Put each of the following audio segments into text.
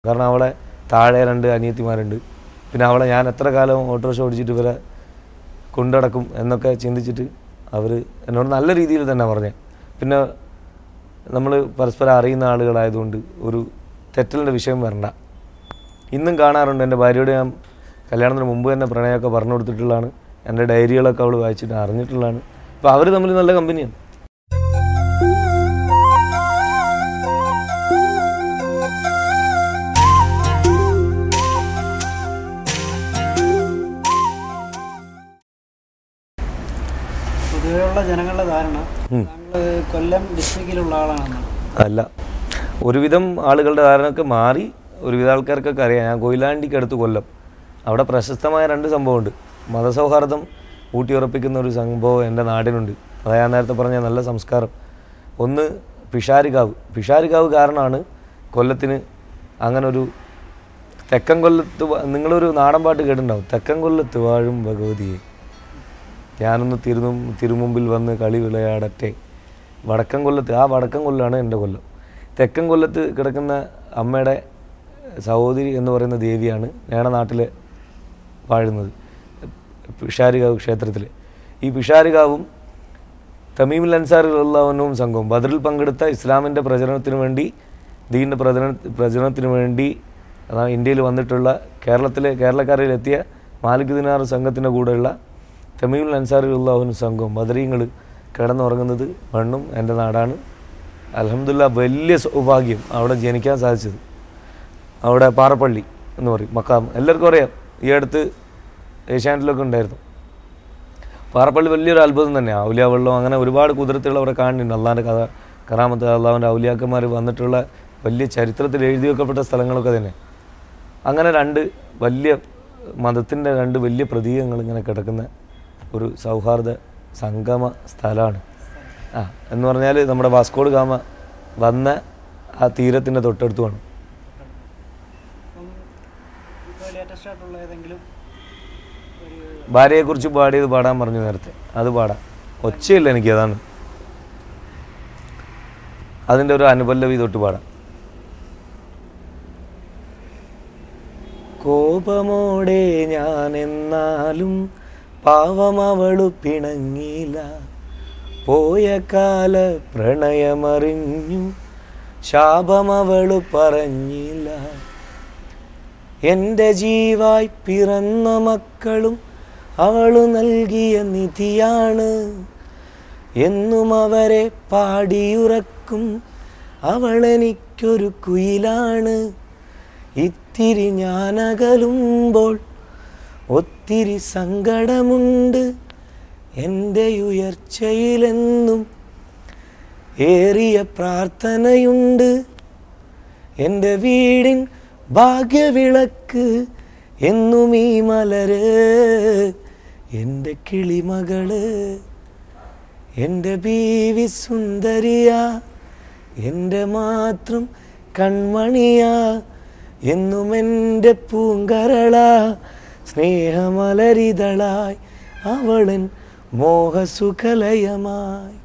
കാരണം അവളെ താഴെ രണ്ട് അനിയത്തിമാരുണ്ട് പിന്നെ അവളെ ഞാൻ എത്ര കാലം ഓട്ടോറിക്ഷ ഓടിച്ചിട്ട് ഇവരെ കൊണ്ടടക്കും എന്നൊക്കെ ചിന്തിച്ചിട്ട് അവർ എന്നോട് നല്ല രീതിയിൽ തന്നെ പറഞ്ഞേ പിന്നെ നമ്മൾ പരസ്പരം അറിയുന്ന ആളുകളായതുകൊണ്ട് ഒരു തെറ്റലിൻ്റെ വിഷയം വരണ്ട ഇന്നും കാണാറുണ്ട് എൻ്റെ ഭാര്യയോട് ഞാൻ കല്യാണത്തിന് മുമ്പ് തന്നെ പ്രണയമൊക്കെ പറഞ്ഞു കൊടുത്തിട്ടുള്ളതാണ് എൻ്റെ ഡയറികളൊക്കെ അവൾ വായിച്ചിട്ട് അറിഞ്ഞിട്ടുള്ളതാണ് അപ്പോൾ അവർ തമ്മിൽ നല്ല കമ്പനിയാണ് പൊതുവെയുള്ള ജനങ്ങളുടെ ധാരണ ഉം. താങ്കൾ കൊല്ലം ഡിസ്ട്രിക്റ്റിലുള്ള ആളാണെന്നാണ് അല്ല ഒരുവിധം ആളുകളുടെ ധാരണയൊക്കെ മാറി ഒരുവിധ ആൾക്കാർക്കൊക്കെ അറിയാം ഞാൻ കൊയിലാണ്ടിക്ക് അടുത്ത് കൊല്ലം അവിടെ പ്രശസ്തമായ രണ്ട് സംഭവമുണ്ട് മതസൗഹാർദ്ദം ഊട്ടിയുറപ്പിക്കുന്ന ഒരു സംഭവം എൻ്റെ നാടിനുണ്ട് അതാ ഞാൻ നേരത്തെ പറഞ്ഞ നല്ല സംസ്കാരം ഒന്ന് പിഷാരികാവ് പിഷാരികാവ് കാരണമാണ് കൊല്ലത്തിന് അങ്ങനെ ഒരു തെക്കൻ കൊല്ലത്ത് വ- നിങ്ങളൊരു നാടൻ പാട്ട് കേട്ടിട്ടുണ്ടാവും തെക്കൻ കൊല്ലത്ത് വാഴും ഭഗവതിയെ ഞാനൊന്ന് തിരു തിരുമുമ്പിൽ വന്ന് കളി വിളയാടട്ടെ വടക്കൻ കൊല്ലത്ത് ആ വടക്കൻ കൊല്ലമാണ് എൻ്റെ കൊല്ലം തെക്കൻ കൊല്ലത്ത് കിടക്കുന്ന അമ്മയുടെ സഹോദരി എന്ന് പറയുന്ന ദേവിയാണ് ഞങ്ങളുടെ നാട്ടിൽ വാഴുന്നത് പിഷാരികാവ് ക്ഷേത്രത്തിൽ ഈ പിഷാരികാവും തമീമുൽ അൻസാർ അള്ളാഹുനും സംഘവും ബദറിൽ പങ്കെടുത്ത ഇസ്ലാമിൻ്റെ പ്രചരണത്തിന് വേണ്ടി ദീനിൻ്റെ പ്രചരണ പ്രചരണത്തിന് വേണ്ടി അതാ ഇന്ത്യയിൽ വന്നിട്ടുള്ള കേരളത്തിലെ കേരളക്കാരിൽ എത്തിയ മാലിക് ദിനാർ സംഘത്തിൻ്റെ കൂടെയുള്ള തമീമുൽ അൻസാർ അള്ളാഹുനും സംഘവും ബദരീങ്ങൾ കിടന്നുറങ്ങുന്നത് മണ്ണും എൻ്റെ നാടാണ് അലഹമില്ല വലിയ സൗഭാഗ്യം അവിടെ ജനിക്കാൻ സാധിച്ചത് അവിടെ പാറപ്പള്ളി എന്ന് പറയും മക്കാം എല്ലാവർക്കും അറിയാം ഈ അടുത്ത് ഏഷ്യാനെറ്റിലൊക്കെ ഉണ്ടായിരുന്നു പാറപ്പള്ളി വലിയൊരു അത്ഭുതം തന്നെയാണ് ഔലിയ വെള്ളം അങ്ങനെ ഒരുപാട് കുതിരത്തുകൾ അവിടെ കാണുന്നുണ്ട് അള്ളാൻ്റെ കഥ കറാമത്ത് അള്ളാഹുവിൻ്റെ ഔലിയാക്കന്മാർ വന്നിട്ടുള്ള വലിയ ചരിത്രത്തിൽ എഴുതി വെക്കപ്പെട്ട സ്ഥലങ്ങളൊക്കെ തന്നെ അങ്ങനെ രണ്ട് വലിയ മതത്തിൻ്റെ രണ്ട് വലിയ പ്രതീകങ്ങൾ ഇങ്ങനെ കിടക്കുന്ന ഒരു സൗഹാർദ്ദ സംഗമ സ്ഥലമാണ് ആ എന്ന് പറഞ്ഞാൽ നമ്മുടെ വാസ്കോഡ് ഗാമ വന്ന ആ തീരത്തിൻ്റെ തൊട്ടടുത്തുമാണ് അപ്പം ഇപ്പോൾ ലേറ്റസ്റ്റ് ആയിട്ടുള്ള ഏതെങ്കിലും ഒരു ഭാര്യയെക്കുറിച്ച് പാടിയത് പാടാൻ പറഞ്ഞു നേരത്തെ അത് പാടാം ഒച്ചയില്ല എനിക്ക് അതാണ് അതിൻ്റെ ഒരു അനുപല്ലവി തൊട്ട് പാടാം കോപമോടെ ഞാൻ എന്നാലും പാവം അവളു പിണങ്ങിയില്ല പോയ കാല പ്രണയമറിഞ്ഞു ശാപം അവളു പറഞ്ഞില്ല എൻ്റെ ജീവായി പിറന്ന മക്കളും അവളു നൽകിയ നിധിയാണ് എന്നും അവരെ പാടിയുറക്കും അവളെനിക്കൊരു കുയിലാണ് ഇത്തിരി ഞാനകലുമ്പോൾ ഒത്തിരി സങ്കടമുണ്ട് എൻ്റെ ഉയർച്ചയിലെന്നും ഏറിയ പ്രാർത്ഥനയുണ്ട് എൻ്റെ വീടിൻ ഭാഗ്യവിളക്ക് എന്നും ഈ മലര് എൻ്റെ കിളിമകള് എൻ്റെ ബീവി സുന്ദരിയാ എൻ്റെ മാത്രം കൺമണിയാ എന്നും എൻ്റെ പൂങ്കരളാ സ്നേഹമലരിതളായി അവളൻ മോഹസുഖലയമായി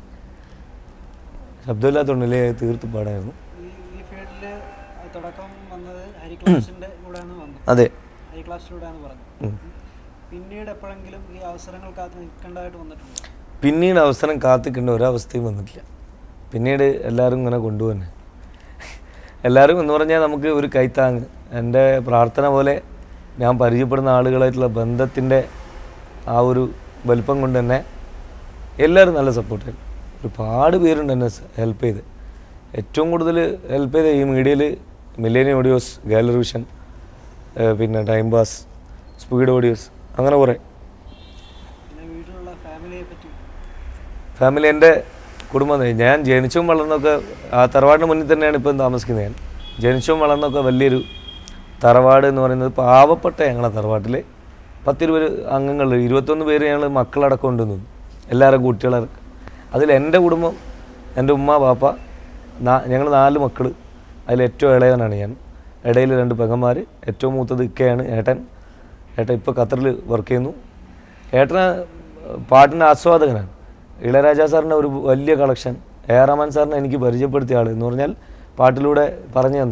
ശബ്ദമില്ലാത്തോണ്ടല്ലേ തീർത്ത് പാടായിരുന്നു ഈ ഈ ഫീൽഡിൽ തുടക്കം വന്നത് ഹരി ക്ലാസിൻ്റെ കൂടെയാണ് വന്നത് അതെ ഹരി ക്ലാസ്സിലൂടെയാണ് പറഞ്ഞത് ഉം. പിന്നീട് എപ്പോഴെങ്കിലും ഈ അവസരങ്ങൾ കാത്ത് നിൽക്കേണ്ടതായിട്ട് വന്നിട്ടുണ്ട് പിന്നീട് അവസരം കാത്തിക്കേണ്ട ഒരവസ്ഥയും വന്നിട്ടില്ല പിന്നീട് എല്ലാവരും ഇങ്ങനെ കൊണ്ടുപോന്നെ എല്ലാവരും എന്ന് പറഞ്ഞാൽ നമുക്ക് ഒരു കൈത്താങ് എൻ്റെ പ്രാർത്ഥന പോലെ ഞാൻ പരിചയപ്പെടുന്ന ആളുകളായിട്ടുള്ള ബന്ധത്തിൻ്റെ ആ ഒരു വലിപ്പം കൊണ്ട് തന്നെ എല്ലാവരും നല്ല സപ്പോർട്ടായിരുന്നു ഒരുപാട് പേരുണ്ട് എന്നെ ഹെൽപ്പ് ചെയ്ത് ഏറ്റവും കൂടുതൽ ഹെൽപ്പ് ചെയ്ത ഈ മീഡിയയിൽ മില്ലേനിയം ഓഡിയോസ് ഗാലറി വിഷൻ ഏഹ് പിന്നെ ടൈം പാസ് സ്പീഡ് ഓഡിയോസ് അങ്ങനെ കുറേ പിന്നെ വീട്ടിലുള്ള ഫാമിലിയെ പറ്റി ഫാമിലി എൻ്റെ കുടുംബം ഞാൻ ജനിച്ചും വളർന്നൊക്കെ ആ തറവാടിന് മുന്നിൽ തന്നെയാണ് ഇപ്പം താമസിക്കുന്നത് ഞാൻ ജനിച്ചും വളർന്നൊക്കെ വലിയൊരു തറവാട് എന്ന് പറയുന്നത് പാവപ്പെട്ട ഞങ്ങളെ തറവാട്ടിൽ പത്തിരുപത് അംഗങ്ങൾ ഇരുപത്തൊന്ന് പേര് ഞങ്ങൾ മക്കളടക്കം ഉണ്ടെന്ന് തോന്നുന്നു എല്ലാവരും കുട്ടികളടക്കം അതിൽ എൻ്റെ കുടുംബം എൻ്റെ ഉമ്മ പാപ്പ ഞങ്ങൾ നാല് മക്കൾ അതിൽ ഏറ്റവും ഇളയവനാണ് ഞാൻ ഇടയിൽ രണ്ട് പെങ്ങന്മാർ ഏറ്റവും മൂത്തത് ഇക്കയാണ് ഏട്ടൻ ഏട്ടൻ ഇപ്പോൾ ഖത്തറിൽ വർക്ക് ചെയ്യുന്നു ഏട്ടന് പാട്ടിൻ്റെ ആസ്വാദകനാണ് ഇളയരാജ സാറിൻ്റെ ഒരു വലിയ കളക്ഷൻ എ ആർ റഹ്മാൻ സാറിനെ എനിക്ക് പരിചയപ്പെടുത്തിയ ആൾ എന്ന് പറഞ്ഞാൽ പാട്ടിലൂടെ പറഞ്ഞു തന്നെ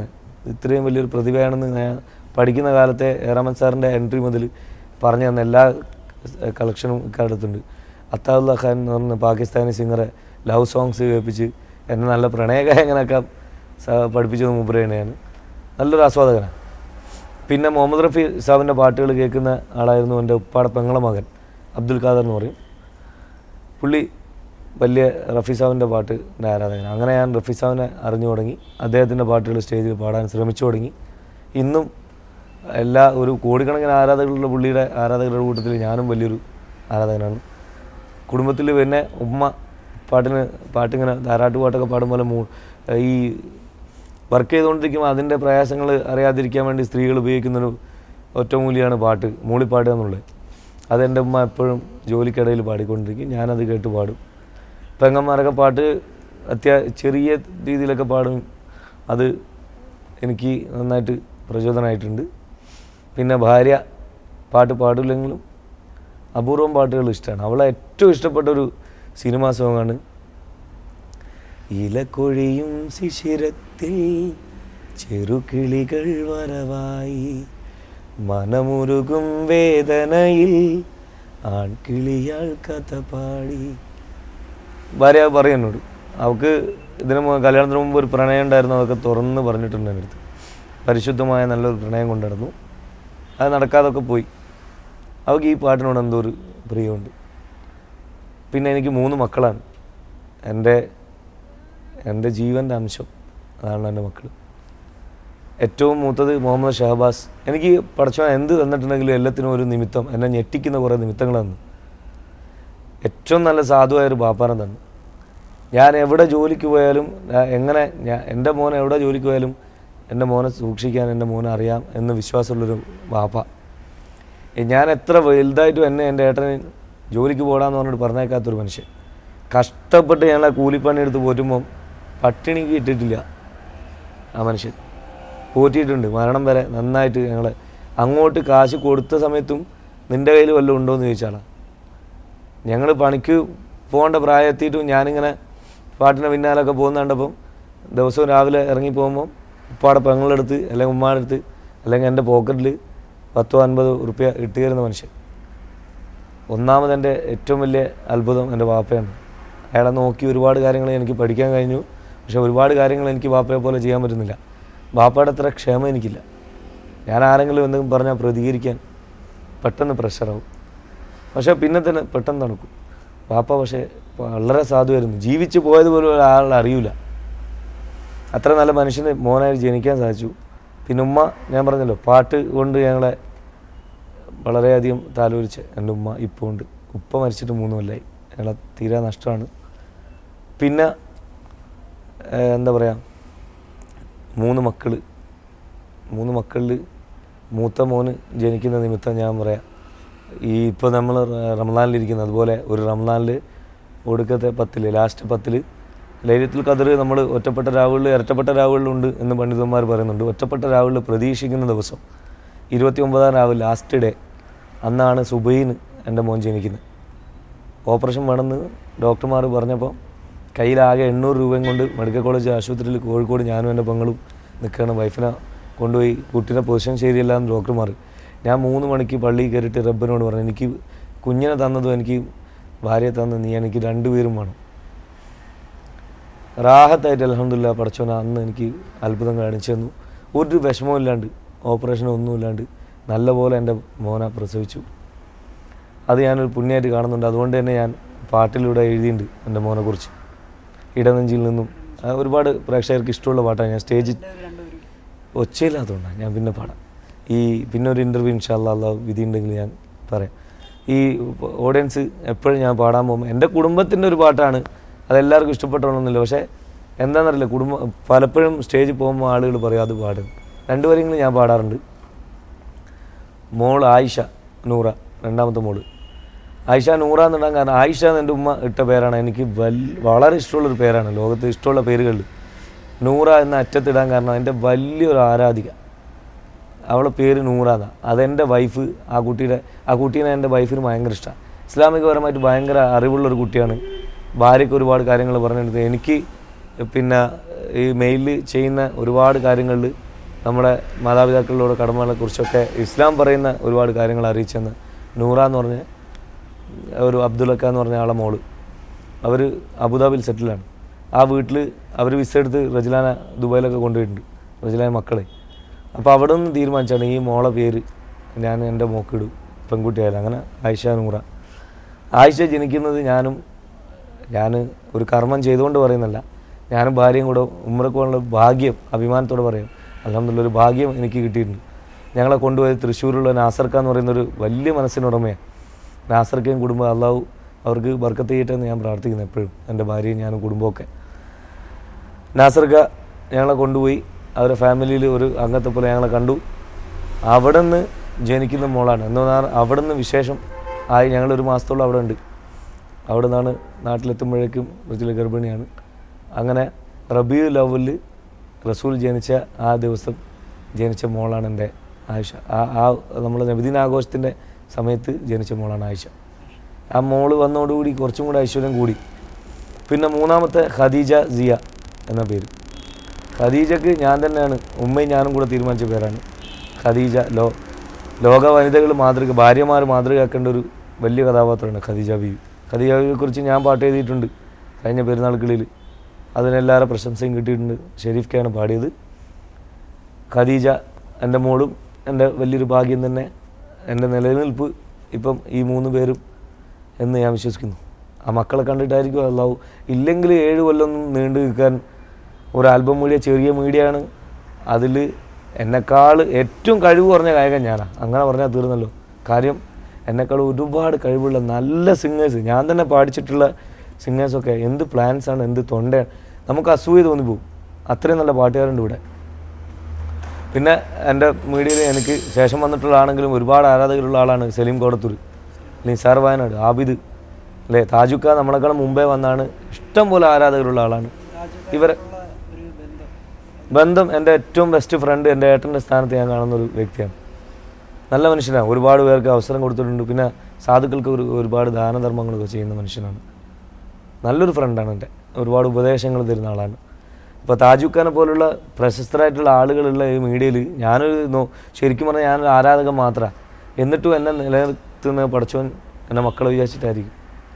ഇത്രയും വലിയൊരു പ്രതിഭയാണെന്ന് ഞാൻ പഠിക്കുന്ന കാലത്തെ ഏറാമൻ സാറിൻ്റെ എൻട്രി മുതൽ പറഞ്ഞു തന്ന എല്ലാ കളക്ഷനും ഇക്കാലത്തുണ്ട് അത്താവുല്ല ഖാൻ എന്ന് പറഞ്ഞ പാകിസ്ഥാനി സിംഗറെ ലവ് സോങ്സ് കേൾപ്പിച്ച് എന്നെ നല്ല പ്രണയഗായകനാക്കാൻ സ- പഠിപ്പിച്ചത് മൂപ്പര് തന്നെയാണ് നല്ലൊരു ആസ്വാദകനാണ് പിന്നെ മുഹമ്മദ് റഫി സാബിൻ്റെ പാട്ടുകൾ കേൾക്കുന്ന ആളായിരുന്നു എൻ്റെ ഉപ്പാടെ പെങ്ങളെ മകൻ അബ്ദുൽ ഖാദർ എന്ന് പറയും പുള്ളി വലിയ റഫി സാബിൻ്റെ പാട്ടിൻ്റെ ആരാധകനാണ് അങ്ങനെ ഞാൻ റഫി സാബിനെ അറിഞ്ഞു തുടങ്ങി അദ്ദേഹത്തിൻ്റെ പാട്ടുകൾ സ്റ്റേജിൽ പാടാൻ ശ്രമിച്ചു തുടങ്ങി ഇന്നും എല്ലാ ഒരു കോടിക്കണക്കിന് ആരാധകരുള്ള പുള്ളിയുടെ ആരാധകരുടെ കൂട്ടത്തിൽ ഞാനും വലിയൊരു ആരാധകനാണ് കുടുംബത്തിൽ പിന്നെ ഉമ്മ പാട്ടിന് പാട്ടിങ്ങനെ ധാരാട്ട് പാട്ടൊക്കെ പാടുമ്പോൾ മൂ ഈ വർക്ക് ചെയ്തുകൊണ്ടിരിക്കുമ്പോൾ അതിൻ്റെ പ്രയാസങ്ങൾ അറിയാതിരിക്കാൻ വേണ്ടി സ്ത്രീകൾ ഉപയോഗിക്കുന്നൊരു ഒറ്റമൂലിയാണ് പാട്ട് മൂളിപ്പാട്ട് എന്നുള്ളത് അതെൻ്റെ ഉമ്മ എപ്പോഴും ജോലിക്കിടയിൽ പാടിക്കൊണ്ടിരിക്കും ഞാനത് കേട്ട് പാടും പെങ്ങന്മാരൊക്കെ പാട്ട് അത്യാ ചെറിയ രീതിയിലൊക്കെ പാടും അത് എനിക്ക് നന്നായിട്ട് പ്രചോദനമായിട്ടുണ്ട് പിന്നെ ഭാര്യ പാട്ട് പാടില്ലെങ്കിലും അപൂർവം പാട്ടുകൾ ഇഷ്ടമാണ് അവളെ ഏറ്റവും ഇഷ്ടപ്പെട്ട ഒരു സിനിമാ സോങ്ങാണ് ഇലക്കൊഴിയും ശിശിരത്തിൽ ചെറുകിളികൾ വരവായി മനമുരുകും വേദനയിൽ ആൺകിളിയാൾ കഥ പാടി ഭാര്യ പറയും എന്നോട് അവൾക്ക് ഇതിന് മു- കല്യാണത്തിന് മുമ്പ് ഒരു പ്രണയം ഉണ്ടായിരുന്നു അതൊക്കെ തുറന്ന് പറഞ്ഞിട്ടുണ്ട് എൻ്റെ അടുത്ത് പരിശുദ്ധമായ നല്ലൊരു പ്രണയം കൊണ്ട് നടന്നു അത് നടക്കാതൊക്കെ പോയി അവൾക്ക് ഈ പാട്ടിനോട് എന്തോ ഒരു പ്രിയമുണ്ട് പിന്നെ എനിക്ക് മൂന്ന് മക്കളാണ് എൻ്റെ എൻ്റെ ജീവൻ്റെ അംശം അതാണ് എൻ്റെ മക്കൾ ഏറ്റവും മൂത്തത് മുഹമ്മദ് ഷഹബാസ് എനിക്ക് പഠിച്ചോ എന്ത് തന്നിട്ടുണ്ടെങ്കിലും എല്ലാത്തിനും ഒരു നിമിത്തം എന്നെ ഞെട്ടിക്കുന്ന കുറേ നിമിത്തങ്ങൾ തന്നു ഏറ്റവും നല്ല സാധുവായ ഒരു ബാപ്പാനെ തന്നു ഞാൻ എവിടെ ജോലിക്ക് പോയാലും ഞാൻ എങ്ങനെ ഞാൻ എൻ്റെ മോനെ എവിടെ ജോലിക്ക് പോയാലും എൻ്റെ മോനെ സൂക്ഷിക്കാൻ എൻ്റെ മോനെ അറിയാം എന്ന് വിശ്വാസമുള്ളൊരു ബാപ്പ ഏ, ഞാൻ എത്ര വലുതായിട്ടും എന്നെ എൻ്റെ ഏട്ടന് ജോലിക്ക് പോടാന്ന് പറഞ്ഞിട്ട് പറഞ്ഞേക്കാത്തൊരു മനുഷ്യൻ കഷ്ടപ്പെട്ട് ഞങ്ങളെ കൂലിപ്പണി എടുത്ത് പോറ്റുമ്പം പട്ടിണിക്ക് ഇട്ടിട്ടില്ല ആ മനുഷ്യൻ പോറ്റിയിട്ടുണ്ട് മരണം വരെ നന്നായിട്ട് ഞങ്ങളെ അങ്ങോട്ട് കാശ് കൊടുത്ത സമയത്തും നിൻ്റെ കയ്യിൽ വല്ലതും ഉണ്ടോ എന്ന് ചോദിച്ചാളാ ഞങ്ങൾ പണിക്ക് പോകേണ്ട പ്രായമെത്തിയിട്ടും ഞാനിങ്ങനെ പാട്ടിൻ്റെ പിന്നാലൊക്കെ പോകുന്ന കണ്ടപ്പം ദിവസവും രാവിലെ ഇറങ്ങി പോകുമ്പോൾ ഉപ്പാടെ പെങ്ങളെടുത്ത് അല്ലെങ്കിൽ ഉമ്മാടെ അടുത്ത് അല്ലെങ്കിൽ എൻ്റെ പോക്കറ്റിൽ പത്തോ അൻപതോ റുപ്യ ഇട്ട് തരുന്ന മനുഷ്യൻ ഒന്നാമത് എൻ്റെ ഏറ്റവും വലിയ അത്ഭുതം എൻ്റെ വാപ്പയാണ് അയാളെ നോക്കി ഒരുപാട് കാര്യങ്ങൾ എനിക്ക് പഠിക്കാൻ കഴിഞ്ഞു പക്ഷേ ഒരുപാട് കാര്യങ്ങൾ എനിക്ക് വാപ്പയെ പോലെ ചെയ്യാൻ പറ്റുന്നില്ല വാപ്പയുടെ അത്ര ക്ഷമ എനിക്കില്ല ഞാൻ ആരെങ്കിലും എന്തെങ്കിലും പറഞ്ഞാൽ പ്രതികരിക്കാൻ പെട്ടെന്ന് പ്രഷറാവും പക്ഷേ പിന്നെ തന്നെ പെട്ടെന്ന് തണുക്കും വാപ്പ പക്ഷേ വളരെ സാധുവായിരുന്നു ജീവിച്ചു പോയതുപോലും ഒരാളെ അറിയില്ല അത്ര നല്ല മനുഷ്യന് മോനായി ജനിക്കാൻ സാധിച്ചു പിന്നെ ഉമ്മ ഞാൻ പറഞ്ഞല്ലോ പാട്ട് കൊണ്ട് ഞങ്ങളെ വളരെയധികം താലോലിച്ച് എൻ്റെ ഉമ്മ ഇപ്പോൾ ഉണ്ട് ഉപ്പ മരിച്ചിട്ട് മൂന്ന് കൊല്ലമായി ഞങ്ങളെ തീരെ നഷ്ടമാണ് പിന്നെ ഏഹ്, എന്താ പറയുക മൂന്ന് മക്കൾ മൂന്ന് മക്കളിൽ മൂത്ത മോന് ജനിക്കുന്ന നിമിത്തം ഞാൻ പറയാം ഈ ഇപ്പോൾ നമ്മൾ റംസാനിലിരിക്കുന്നത് അതുപോലെ ഒരു റംസാനിൽ ഒടുക്കത്തെ പത്തിൽ ലാസ്റ്റ് പത്തിൽ ലൈലത്തുൽ ഖദർ നമ്മൾ ഒറ്റപ്പെട്ട രാവുകളിൽ ഇരട്ടപ്പെട്ട രാവുകളിലുണ്ട് എന്ന് പണ്ഡിതന്മാർ പറയുന്നുണ്ട് ഒറ്റപ്പെട്ട രാവുകളിൽ പ്രതീക്ഷിക്കുന്ന ദിവസം ഇരുപത്തി ഒമ്പതാം രാവ് ലാസ്റ്റ് ഡേ അന്നാണ് സുബൈന് എൻ്റെ മോൻ ജനിക്കുന്നത് ഓപ്പറേഷൻ വേണമെന്ന് ഡോക്ടർമാർ പറഞ്ഞപ്പോൾ കയ്യിലാകെ എണ്ണൂറ് രൂപയും കൊണ്ട് മെഡിക്കൽ കോളേജ് ആശുപത്രിയിൽ കോഴിക്കോട് ഞാനും എൻ്റെ പെങ്ങളും നിൽക്കുകയാണ് വൈഫിനെ കൊണ്ടുപോയി കുട്ടീനെ പൊസിഷൻ ശരിയല്ല എന്ന് ഡോക്ടർമാർ ഞാൻ മൂന്ന് മണിക്ക് പള്ളിയിൽ കയറിയിട്ട് റബ്ബിനോട് പറഞ്ഞു എനിക്ക് കുഞ്ഞിനെ തന്നതും എനിക്ക് ഭാര്യയെ തന്ന നീ എനിക്ക് രണ്ടുപേരും വേണം റാഹത്തായിട്ട് അലഹമില്ല പഠിച്ചോന അന്ന് എനിക്ക് അത്ഭുതം കാണിച്ചു തന്നു ഒരു വിഷമവും ഇല്ലാണ്ട് ഓപ്പറേഷനോ ഒന്നുമില്ലാണ്ട് നല്ലപോലെ എൻ്റെ മോനെ പ്രസവിച്ചു അത് ഞാനൊരു പുണ്യമായിട്ട് കാണുന്നുണ്ട് അതുകൊണ്ട് തന്നെ ഞാൻ പാട്ടിലൂടെ എഴുതിയിട്ടുണ്ട് എൻ്റെ മോനെക്കുറിച്ച് ഇടനെഞ്ചിൽ നിന്നും ആ, ഒരുപാട് പ്രേക്ഷകർക്ക് ഇഷ്ടമുള്ള പാട്ടാണ് ഞാൻ സ്റ്റേജിൽ രണ്ടുപേരും ഒച്ചയില്ലാത്തതുകൊണ്ടാണ് ഞാൻ പിന്നെ പാടാം ഈ പിന്നെ ഒരു ഇൻ്റർവ്യൂ ഇൻഷാല്ല അല്ല വിധി ഉണ്ടെങ്കിൽ ഞാൻ പറയാം ഈ ഓഡിയൻസ് എപ്പോഴും ഞാൻ പാടാൻ പോകുമ്പോൾ എൻ്റെ കുടുംബത്തിൻ്റെ ഒരു പാട്ടാണ് അതെല്ലാവർക്കും ഇഷ്ടപ്പെട്ടോണമെന്നില്ല പക്ഷേ എന്താണെന്നറിയില്ല കുടുംബം പലപ്പോഴും സ്റ്റേജിൽ പോകുമ്പോൾ ആളുകൾ പറയും അത് പാടും രണ്ടുപേരെങ്കിലും ഞാൻ പാടാറുണ്ട് മോൾ ആയിഷ നൂറ രണ്ടാമത്തെ മോള് ആയിഷ നൂറ എന്നിടാൻ കാരണം ആയിഷ എന്ന് എൻ്റെ ഉമ്മ ഇട്ട പേരാണ് എനിക്ക് വൽ വളരെ ഇഷ്ടമുള്ളൊരു പേരാണ് ലോകത്ത് ഇഷ്ടമുള്ള പേരുകളിൽ നൂറ എന്ന അറ്റത്തിടാൻ കാരണം എൻ്റെ വലിയൊരു ആരാധിക അവളെ പേര് നൂറാന്നാണ് അതെൻ്റെ വൈഫ് ആ കുട്ടിയുടെ ആ കുട്ടീനെ എൻ്റെ വൈഫിന് ഭയങ്കര ഇഷ്ടമാണ് ഇസ്ലാമികപരമായിട്ട് ഭയങ്കര അറിവുള്ളൊരു കുട്ടിയാണ് ഭാര്യയ്ക്ക് ഒരുപാട് കാര്യങ്ങൾ പറഞ്ഞെടുത്ത് എനിക്ക് പിന്നെ ഈ മെയിലിൽ ചെയ്യുന്ന ഒരുപാട് കാര്യങ്ങളിൽ നമ്മുടെ മാതാപിതാക്കളിലൂടെ കടമകളെക്കുറിച്ചൊക്കെ ഇസ്ലാം പറയുന്ന ഒരുപാട് കാര്യങ്ങൾ അറിയിച്ചെന്ന് നൂറ എന്ന് പറഞ്ഞ ഒരു അബ്ദുലക്ക എന്ന് പറഞ്ഞ ആളെ മോള് അവർ അബുദാബിയിൽ സെറ്റിലാണ് ആ വീട്ടിൽ അവർ വിസ എടുത്ത് റജിലാന ദുബായിലൊക്കെ കൊണ്ടുപോയിട്ടുണ്ട് റജിലാന മക്കളെ അപ്പോൾ അവിടെ നിന്ന് തീരുമാനിച്ചാണ് ഈ മോളെ പേര് ഞാൻ എൻ്റെ മോക്കിടും പെൺകുട്ടിയായാലും അങ്ങനെ ആയിഷ നൂറ ആയിഷ ജനിക്കുന്നത് ഞാനും ഞാൻ ഒരു കർമ്മം ചെയ്തുകൊണ്ട് പറയുന്നല്ല ഞാനും ഭാര്യയും കൂടെ ഉമ്മറക്ക് പോകാനുള്ള ഭാഗ്യം അഭിമാനത്തോടെ പറയും അലഹമ്മദില്ല ഒരു ഭാഗ്യം എനിക്ക് കിട്ടിയിട്ടുണ്ട് ഞങ്ങളെ കൊണ്ടുപോയി തൃശ്ശൂരുള്ള നാസർക്ക എന്ന് പറയുന്ന ഒരു വലിയ മനസ്സിനുടമയാണ് നാസർക്കയും കുടുംബം അള്ളാഹു അവർക്ക് ബർക്കത്ത് ചെയ്യട്ടെ എന്ന് ഞാൻ പ്രാർത്ഥിക്കുന്നു എപ്പോഴും എൻ്റെ ഭാര്യയും ഞാനും കുടുംബമൊക്കെ നാസർക്ക ഞങ്ങളെ കൊണ്ടുപോയി അവരുടെ ഫാമിലിയിൽ ഒരു അംഗത്തെ പോലെ ഞങ്ങളെ കണ്ടു അവിടെ നിന്ന് ജനിക്കുന്ന മോളാണ് എന്ന് പറഞ്ഞാൽ അവിടെ നിന്ന് വിശേഷം ആയി ഞങ്ങളൊരു മാസത്തോളം അവിടെ ഉണ്ട് അവിടെ നിന്നാണ് നാട്ടിലെത്തുമ്പോഴേക്കും റജില ഗർഭിണിയാണ് അങ്ങനെ റബിയു ലവലിൽ റസൂൽ ജനിച്ച ആ ദിവസം ജനിച്ച മോളാണ് എൻ്റെ ആയിഷ ആ ആ നമ്മൾ നബിദിന ആഘോഷത്തിൻ്റെ സമയത്ത് ജനിച്ച മോളാണ് ആയിഷ ആ മോള് വന്നതോടുകൂടി കുറച്ചും കൂടി ഐശ്വര്യം കൂടി പിന്നെ മൂന്നാമത്തെ ഖദീജ സിയ എന്ന പേര് ഖദീജക്ക് ഞാൻ തന്നെയാണ് ഉമ്മയും ഞാനും കൂടെ തീരുമാനിച്ച പേരാണ് ഖദീജ ലോ ലോക വനിതകൾ മാതൃക ഭാര്യമാർ മാതൃകയാക്കേണ്ട ഒരു വലിയ കഥാപാത്രമാണ് ഖദീജ ബീവി ഖദീജ ബീവിയെക്കുറിച്ച് ഞാൻ പാട്ട് എഴുതിയിട്ടുണ്ട് കഴിഞ്ഞ പെരുന്നാളുകളിൽ അതിനെല്ലാവരുടെ പ്രശംസയും കിട്ടിയിട്ടുണ്ട് ഷെരീഫ് കെയാണ് പാടിയത് ഖദീജ എൻ്റെ മോളും എൻ്റെ വലിയൊരു ഭാഗ്യം തന്നെ എൻ്റെ നിലനിൽപ്പ് ഇപ്പം ഈ മൂന്ന് പേരും എന്ന് ഞാൻ വിശ്വസിക്കുന്നു ആ മക്കളെ കണ്ടിട്ടായിരിക്കും അല്ലാവു ഇല്ലെങ്കിൽ ഏഴ് കൊല്ലം നീണ്ടു നിൽക്കാൻ ഒരു ആൽബം മീഡിയ ചെറിയ മീഡിയ ആണ് അതിൽ എന്നെക്കാൾ ഏറ്റവും കഴിവ് കുറഞ്ഞ ഗായകൻ ഞാനാണ് അങ്ങനെ പറഞ്ഞാൽ തീർന്നല്ലോ കാര്യം എന്നെക്കാൾ ഒരുപാട് കഴിവുള്ള നല്ല സിംഗേഴ്സ് ഞാൻ തന്നെ പാടിച്ചിട്ടുള്ള സിംഗേഴ്സൊക്കെ എന്ത് പ്ലാൻസാണ് എന്ത് തൊണ്ടയാണ് നമുക്ക് അസൂയ തോന്നിപ്പോവും അത്രയും നല്ല പാട്ടുകാരുണ്ട് ഇവിടെ പിന്നെ എൻ്റെ മീഡിയയിൽ എനിക്ക് ശേഷം വന്നിട്ടുള്ള ആണെങ്കിലും ഒരുപാട് ആരാധകരുള്ള ആളാണ് സലീം കോടത്തൂർ നിസാർ വയനാട് ആബിദ് അല്ലേ താജുക്ക നമ്മളെക്കാളും മുമ്പേ വന്നാണ് ഇഷ്ടം പോലെ ആരാധകരുള്ള ആളാണ് ഇവരെ ഉള്ള ഒരു ബന്ധം ബന്ധം എൻ്റെ ഏറ്റവും ബെസ്റ്റ് ഫ്രണ്ട് എൻ്റെ ഏട്ടൻ്റെ സ്ഥാനത്ത് ഞാൻ കാണുന്ന ഒരു വ്യക്തിയാണ് നല്ല മനുഷ്യനാണ് ഒരുപാട് പേർക്ക് അവസരം കൊടുത്തിട്ടുണ്ട് പിന്നെ സാധുക്കൾക്ക് ഒരു ഒരുപാട് ദാനധർമ്മങ്ങളൊക്കെ ചെയ്യുന്ന മനുഷ്യനാണ് നല്ലൊരു ഫ്രണ്ടാണ് എൻ്റെ ഒരുപാട് ഉപദേശങ്ങൾ തരുന്ന ആളാണ് ഇപ്പോൾ താജുഖാനെ പോലുള്ള പ്രശസ്തരായിട്ടുള്ള ആളുകളുള്ള ഈ മീഡിയയിൽ ഞാനൊരു നോ- ശരിക്കും പറഞ്ഞാൽ ഞാനൊരു ആരാധകൻ മാത്രമാണ് എന്നിട്ടും എന്നെ നിലനിർത്തുന്ന പഠിച്ചവൻ എൻ്റെ മക്കളെ വിചാരിച്ചിട്ടായിരിക്കും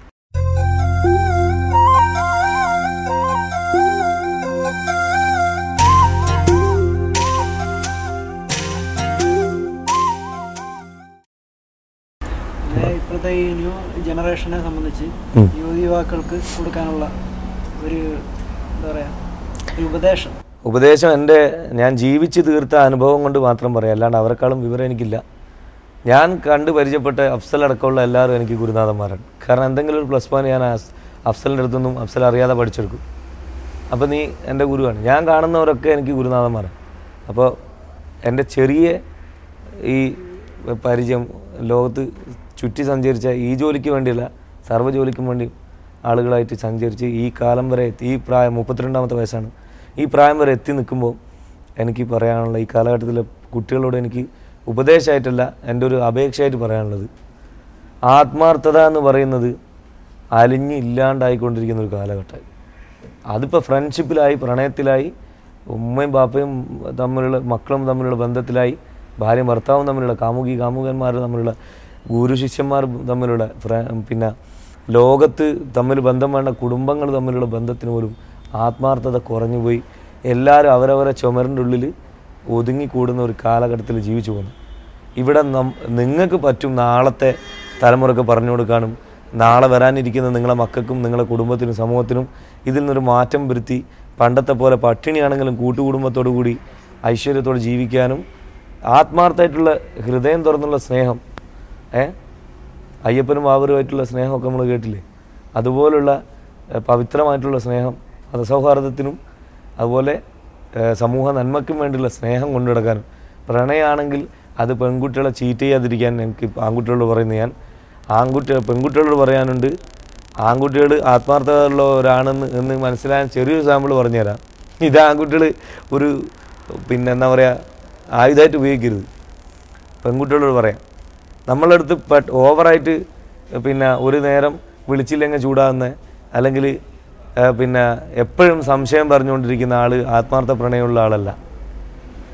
പിന്നെ ഇപ്പോഴത്തെ ഈ ന്യൂ ജനറേഷനെ സംബന്ധിച്ച് ഉം. യുവതി യുവാക്കൾക്ക് കൊടുക്കാനുള്ള ഒരു എന്താ പറയുക ഒരു ഉപദേശം ഉപദേശം എൻ്റെ ഞാൻ ജീവിച്ച് തീർത്ത അനുഭവം കൊണ്ട് മാത്രം പറയാം അല്ലാണ്ട് അവരെക്കാളും വിവരം എനിക്കില്ല ഞാൻ കണ്ട് പരിചയപ്പെട്ട അഫ്സൽ അടക്കമുള്ള എല്ലാവരും എനിക്ക് ഗുരുനാഥന്മാരാണ് കാരണം എന്തെങ്കിലും ഒരു പ്ലസ് പോയിന്റ് ഞാൻ അസ്- അഫ്സലിൻ്റെ അടുത്തൊന്നും അഫ്സൽ അറിയാതെ പഠിച്ചെടുക്കും അപ്പോൾ നീ എൻ്റെ ഗുരുവാണ് ഞാൻ കാണുന്നവരൊക്കെ എനിക്ക് ഗുരുനാഥന്മാരാണ് അപ്പോൾ എൻ്റെ ചെറിയ ഈ പരിചയം ലോകത്ത് ചുറ്റി സഞ്ചരിച്ച ഈ ജോലിക്ക് വേണ്ടിയല്ല സർവ്വ ജോലിക്കും വേണ്ടി ആളുകളായിട്ട് സഞ്ചരിച്ച് ഈ കാലം വരെ എത്തി ഈ പ്രായം മുപ്പത്തിരണ്ടാമത്തെ വയസ്സാണ് ഈ പ്രായം വരെ എത്തി നിൽക്കുമ്പോൾ എനിക്ക് പറയാനുള്ള ഈ കാലഘട്ടത്തിലെ കുട്ടികളോട് എനിക്ക് ഉപദേശമായിട്ടല്ല എൻ്റെ ഒരു അപേക്ഷയായിട്ട് പറയാനുള്ളത് ആത്മാർത്ഥത എന്ന് പറയുന്നത് അലിഞ്ഞ് ഇല്ലാണ്ടായിക്കൊണ്ടിരിക്കുന്ന ഒരു കാലഘട്ടമായി അതിപ്പോൾ ഫ്രണ്ട്ഷിപ്പിലായി പ്രണയത്തിലായി ഉമ്മയും ബാപ്പയും തമ്മിലുള്ള മക്കളും തമ്മിലുള്ള ബന്ധത്തിലായി ഭാര്യയും ഭർത്താവും തമ്മിലുള്ള കാമുകി കാമുകന്മാർ തമ്മിലുള്ള ഗുരു ശിഷ്യന്മാർ തമ്മിലുള്ള ഫ്ര- പിന്നെ ലോകത്ത് തമ്മിൽ ബന്ധം വേണ്ട കുടുംബങ്ങൾ തമ്മിലുള്ള ബന്ധത്തിന് പോലും ആത്മാർത്ഥത കുറഞ്ഞുപോയി എല്ലാവരും അവരവരെ ചുമരിൻ്റെ ഉള്ളിൽ ഒതുങ്ങിക്കൂടുന്ന ഒരു കാലഘട്ടത്തിൽ ജീവിച്ചു പോകുന്നു ഇവിടെ നം നിങ്ങൾക്ക് പറ്റും നാളത്തെ തലമുറക്ക് പറഞ്ഞു കൊടുക്കാനും നാളെ വരാനിരിക്കുന്ന നിങ്ങളെ മക്കൾക്കും നിങ്ങളെ കുടുംബത്തിനും സമൂഹത്തിനും ഇതിൽ നിന്നൊരു മാറ്റം വരുത്തി പണ്ടത്തെ പോലെ പട്ടിണിയാണെങ്കിലും കൂട്ടുകുടുംബത്തോടു കൂടി ഐശ്വര്യത്തോടെ ജീവിക്കാനും ആത്മാർത്ഥമായിട്ടുള്ള ഹൃദയം തുറന്നുള്ള സ്നേഹം ഏ അയ്യപ്പനും ബാബറുമായിട്ടുള്ള സ്നേഹമൊക്കെ നമ്മൾ കേട്ടില്ലേ അതുപോലുള്ള ഏഹ്, പവിത്രമായിട്ടുള്ള സ്നേഹം മതസൗഹാർദ്ദത്തിനും അതുപോലെ ഏഹ്, സമൂഹ നന്മയ്ക്കും വേണ്ടിയുള്ള സ്നേഹം കൊണ്ടു നടക്കാനും പ്രണയമാണെങ്കിൽ അത് പെൺകുട്ടികളെ ചീറ്റ് ചെയ്യാതിരിക്കാൻ എനിക്ക് ആൺകുട്ടികളോട് പറയുന്നത് ഞാൻ ആൺകുട്ടി പെൺകുട്ടികളോട് പറയാനുണ്ട് ആൺകുട്ടികൾ ആത്മാർത്ഥതയുള്ളവരാണെന്ന് എന്ന് മനസ്സിലാകാൻ ചെറിയൊരു സാമ്പിൾ പറഞ്ഞുതരാം ഇത് ആൺകുട്ടികൾ ഒരു പിന്നെ എന്താ പറയുക ആയുധമായിട്ട് ഉപയോഗിക്കരുത് പെൺകുട്ടികളോട് പറയാം നമ്മളുടെ അടുത്ത് പട്ട് ഓവറായിട്ട് പിന്നെ ഒരു നേരം വിളിച്ചില്ലെങ്കിൽ ചൂടാകുന്ന അല്ലെങ്കിൽ പിന്നെ എപ്പോഴും സംശയം പറഞ്ഞുകൊണ്ടിരിക്കുന്ന ആൾ ആത്മാർത്ഥ പ്രണയമുള്ള ആളല്ല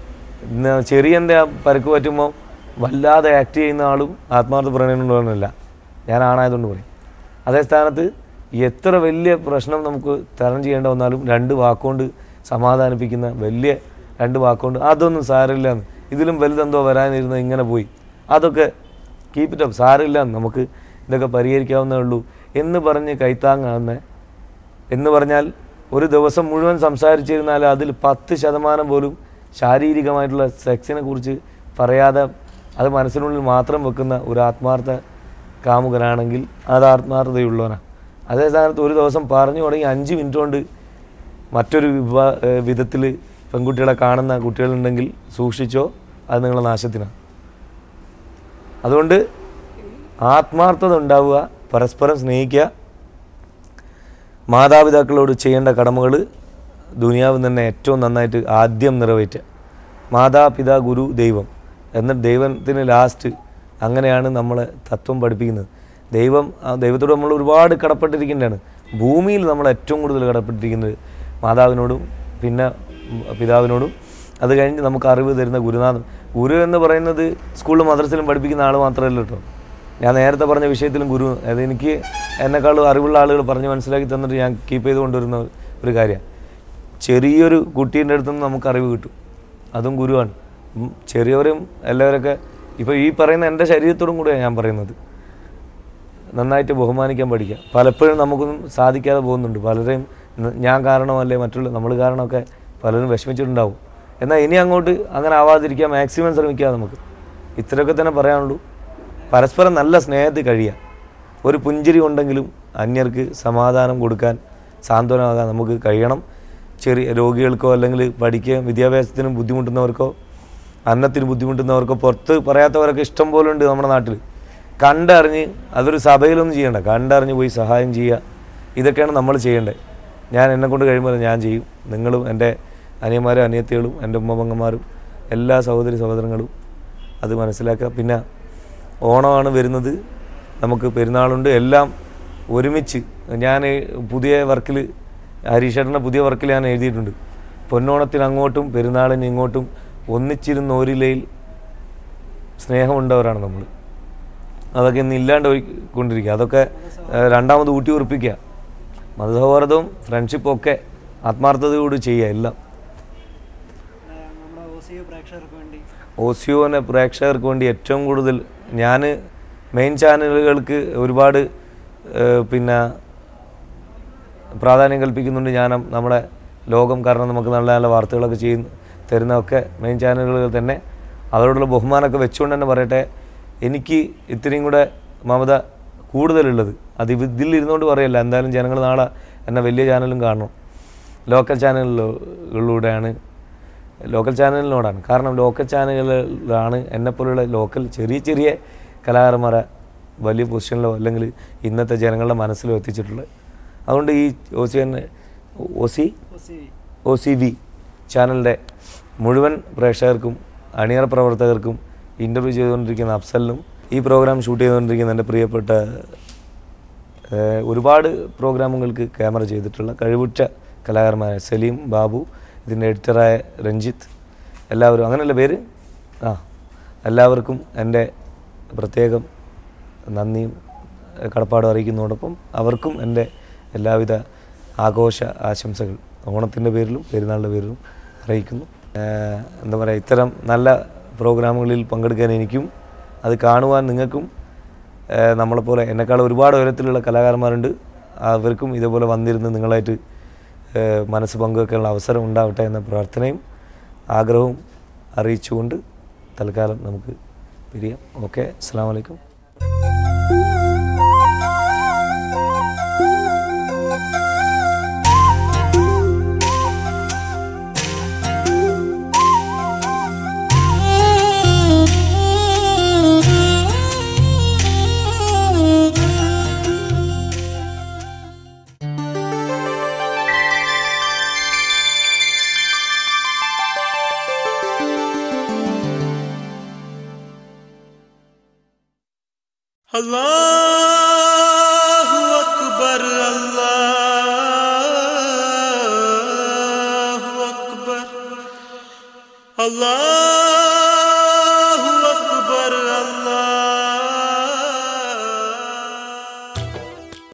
ഇന്ന് ചെറിയ എന്താ പരുക്ക് പറ്റുമ്പോൾ വല്ലാതെ ആക്ട് ചെയ്യുന്ന ആളും ആത്മാർത്ഥ പ്രണയമുള്ളവനല്ല ഞാൻ ആണായതുകൊണ്ട് പറയും അതേ സ്ഥാനത്ത് എത്ര വലിയ പ്രശ്നം നമുക്ക് തരണം ചെയ്യേണ്ട വന്നാലും രണ്ട് വാക്കുകൊണ്ട് സമാധാനിപ്പിക്കുന്ന വലിയ രണ്ട് വാക്കുകൊണ്ട് അതൊന്നും സാരമില്ല എന്ന്. ഇതിലും വലുതെന്തോ വരാനിരുന്ന ഇങ്ങനെ പോയി അതൊക്കെ കീപ്പ് ഇറ്റ് അപ്പ് സാരമില്ല എന്ന്. നമുക്ക് ഇതൊക്കെ പരിഹരിക്കാവുന്നേ ഉള്ളൂ എന്ന് പറഞ്ഞ് കൈത്താങ്ങാവുന്ന എന്ന് പറഞ്ഞാൽ ഒരു ദിവസം മുഴുവൻ സംസാരിച്ചിരുന്നാൽ അതിൽ പത്ത് ശതമാനം പോലും ശാരീരികമായിട്ടുള്ള സെക്സിനെ കുറിച്ച് പറയാതെ അത് മനസ്സിനുള്ളിൽ മാത്രം വെക്കുന്ന ഒരു ആത്മാർത്ഥ കാമുകനാണെങ്കിൽ അത് ആത്മാർത്ഥതയുള്ളവനാണ് അതേ സ്ഥാനത്ത് ഒരു ദിവസം പറഞ്ഞു തുടങ്ങി അഞ്ച് മിനിറ്റ് കൊണ്ട് മറ്റൊരു വിഭാ വിധത്തിൽ പെൺകുട്ടികളെ കാണുന്ന കുട്ടികളുണ്ടെങ്കിൽ സൂക്ഷിച്ചോ അത് നിങ്ങളുടെ നാശത്തിനാണ് അതുകൊണ്ട് ആത്മാർത്ഥത ഉണ്ടാവുക പരസ്പരം സ്നേഹിക്കുക മാതാപിതാക്കളോട് ചെയ്യേണ്ട കടമകൾ ദുനിയാവ് തന്നെ ഏറ്റവും നന്നായിട്ട് ആദ്യം നിറവേറ്റുക മാതാപിതാ ഗുരു ദൈവം എന്നിട്ട് ദൈവത്തിന് ലാസ്റ്റ് അങ്ങനെയാണ് നമ്മളെ തത്വം പഠിപ്പിക്കുന്നത് ദൈവം ആ ദൈവത്തോട് നമ്മൾ ഒരുപാട് കടപ്പെട്ടിരിക്കുന്നതാണ് ഭൂമിയിൽ നമ്മൾ ഏറ്റവും കൂടുതൽ കടപ്പെട്ടിരിക്കുന്നത് മാതാവിനോടും പിന്നെ പിതാവിനോടും അത് കഴിഞ്ഞ് നമുക്ക് അറിവ് തരുന്ന ഗുരുനാഥൻ ഗുരു എന്ന് പറയുന്നത് സ്കൂളിലും മദ്രസയിലും പഠിപ്പിക്കുന്ന ആൾ മാത്രമല്ല കേട്ടോ ഞാൻ നേരത്തെ പറഞ്ഞ വിഷയത്തിലും ഗുരു അത് എനിക്ക് എന്നെക്കാളും അറിവുള്ള ആളുകൾ പറഞ്ഞ് മനസ്സിലാക്കി തന്നിട്ട് ഞാൻ കീപ്പ് ചെയ്ത് കൊണ്ടുവരുന്ന ഒരു കാര്യമാണ് ചെറിയൊരു കുട്ടീൻ്റെ അടുത്ത് നിന്ന് നമുക്ക് അറിവ് കിട്ടും അതും ഗുരുവാണ് ഉം, ചെറിയവരും എല്ലാവരൊക്കെ ഇപ്പോൾ ഈ പറയുന്ന എൻ്റെ ശരീരത്തോടും കൂടെയാണ് ഞാൻ പറയുന്നത് നന്നായിട്ട് ബഹുമാനിക്കാൻ പഠിക്കുക പലപ്പോഴും നമുക്കൊന്നും സാധിക്കാതെ പോകുന്നുണ്ട് പലരെയും ന- ഞാൻ കാരണമല്ലേ മറ്റുള്ള നമ്മൾ കാരണമൊക്കെ പലരും വിഷമിച്ചിട്ടുണ്ടാവും എന്നാൽ ഇനി അങ്ങോട്ട് അങ്ങനെ ആവാതിരിക്കാൻ മാക്സിമം ശ്രമിക്കുക നമുക്ക് ഇത്രയൊക്കെ തന്നെ പറയാനുള്ളൂ പരസ്പരം നല്ല സ്നേഹത്തിൽ കഴിയുക ഒരു പുഞ്ചിരി ഉണ്ടെങ്കിലും അന്യർക്ക് സമാധാനം കൊടുക്കാൻ സാന്ത്വനമാകാൻ നമുക്ക് കഴിയണം ചെറിയ രോഗികൾക്കോ അല്ലെങ്കിൽ പഠിക്കുകയും വിദ്യാഭ്യാസത്തിനും ബുദ്ധിമുട്ടുന്നവർക്കോ അന്നത്തിന് ബുദ്ധിമുട്ടുന്നവർക്കോ പുറത്ത് പറയാത്തവരൊക്കെ ഇഷ്ടം പോലെ ഉണ്ട് നമ്മുടെ നാട്ടിൽ കണ്ടറിഞ്ഞ് അതൊരു സഭയിലൊന്നും ചെയ്യണ്ട കണ്ടറിഞ്ഞ് പോയി സഹായം ചെയ്യുക ഇതൊക്കെയാണ് നമ്മൾ ചെയ്യേണ്ടത് ഞാൻ എന്നെ കൊണ്ട് കഴിയുമ്പോൾ ഞാൻ ചെയ്യും നിങ്ങളും എൻ്റെ അനിയന്മാരും അനിയത്തികളും എൻ്റെ ഉമ്മപങ്ങന്മാരും എല്ലാ സഹോദരി സഹോദരങ്ങളും അത് മനസ്സിലാക്കുക പിന്നെ ഓണമാണ് വരുന്നത് നമുക്ക് പെരുന്നാളുണ്ട് എല്ലാം ഒരുമിച്ച് ഞാൻ പുതിയ വർക്കിൽ ഹരീഷേട്ടൻ്റെ പുതിയ വർക്കിൽ ഞാൻ എഴുതിയിട്ടുണ്ട് പൊന്നോണത്തിന് അങ്ങോട്ടും പെരുന്നാളിന് ഇങ്ങോട്ടും ഒന്നിച്ചിരുന്ന ഒരിലയിൽ സ്നേഹമുണ്ടവരാണ് നമ്മൾ അതൊക്കെ ഇന്ന് ഇല്ലാണ്ട് പോയിക്കൊണ്ടിരിക്കുക അതൊക്കെ ഏഹ്, രണ്ടാമത് ഊട്ടി ഉറപ്പിക്കുക മതസൗഹാർദ്ദവും ഫ്രണ്ട്ഷിപ്പും ഒക്കെ ആത്മാർത്ഥതയോട് ചെയ്യുക എല്ലാം പിന്നെ നമ്മുടെ ഒ സി യു പ്രേക്ഷകർക്ക് വേണ്ടി ഓസിയോനെ പ്രേക്ഷകർക്ക് വേണ്ടി ഏറ്റവും കൂടുതൽ ഞാൻ മെയിൻ ചാനലുകൾക്ക് ഒരുപാട് ഏഹ്, പിന്നെ പ്രാധാന്യം കൽപ്പിക്കുന്നുണ്ട് ഞാൻ നമ്മുടെ ലോകം കാരണം നമുക്ക് നല്ല നല്ല വാർത്തകളൊക്കെ ചെയ്യുന്ന തരുന്നതൊക്കെ മെയിൻ ചാനലുകൾ തന്നെ അവരോടുള്ള ബഹുമാനമൊക്കെ വെച്ചുകൊണ്ട് തന്നെ പറയട്ടെ എനിക്ക് ഇത്രയും കൂടെ മമത കൂടുതലുള്ളത് അത് ഇവ- ഇതിൽ ഇരുന്നുകൊണ്ട് പറയല്ല എന്തായാലും ജനങ്ങൾ നാളെ എന്നെ വലിയ ചാനലും കാണണം ലോക്കൽ ചാനലുകളിലൂടെയാണ് ലോക്കൽ ചാനലിനോടാണ് കാരണം ലോക്കൽ ചാനലുകളിലാണ് എന്നെപ്പോലുള്ള ലോക്കൽ ചെറിയ ചെറിയ കലാകാരന്മാരെ വലിയ പൊസിഷനിലോ അല്ലെങ്കിൽ ഇന്നത്തെ ജനങ്ങളുടെ മനസ്സിലോ എത്തിച്ചിട്ടുള്ളത് അതുകൊണ്ട് ഈ O C N O C O C V O C V ചാനലിൻ്റെ മുഴുവൻ പ്രേക്ഷകർക്കും അണിയറ പ്രവർത്തകർക്കും ഇൻ്റർവ്യൂ ചെയ്തുകൊണ്ടിരിക്കുന്ന അഫ്സലിനും ഈ പ്രോഗ്രാം ഷൂട്ട് ചെയ്തുകൊണ്ടിരിക്കുന്ന എൻ്റെ പ്രിയപ്പെട്ട ഏഹ്, ഒരുപാട് പ്രോഗ്രാമുകൾക്ക് ക്യാമറ ചെയ്തിട്ടുള്ള കഴിവുറ്റ കലാകാരന്മാരായ സലീം ബാബു ഇതിൻ്റെ എഡിറ്ററായ രഞ്ജിത്ത് എല്ലാവരും അങ്ങനെയല്ല പേര് ആ എല്ലാവർക്കും എൻ്റെ പ്രത്യേകം നന്ദിയും ഏഹ്, കടപ്പാടും അറിയിക്കുന്നതോടൊപ്പം അവർക്കും എൻ്റെ എല്ലാവിധ ആഘോഷ ആശംസകൾ ഓണത്തിൻ്റെ പേരിലും പെരുന്നാളിൻ്റെ പേരിലും അറിയിക്കുന്നു ഏഹ്, എന്താ പറയുക ഇത്തരം നല്ല പ്രോഗ്രാമുകളിൽ പങ്കെടുക്കാൻ എനിക്കും അത് കാണുവാൻ നിങ്ങൾക്കും ഏഹ്, നമ്മളെപ്പോലെ എന്നെക്കാൾ ഒരുപാട് ഉയരത്തിലുള്ള കലാകാരന്മാരുണ്ട് അവർക്കും ഇതേപോലെ വന്നിരുന്ന് നിങ്ങളായിട്ട് ഏഹ്, മനസ്സ് പങ്കുവെക്കാനുള്ള അവസരം ഉണ്ടാവട്ടെ എന്ന പ്രാർത്ഥനയും ആഗ്രഹവും അറിയിച്ചുകൊണ്ട് തൽക്കാലം നമുക്ക് പിരിയാം ഓക്കെ അസ്സാം വലൈക്കും Allah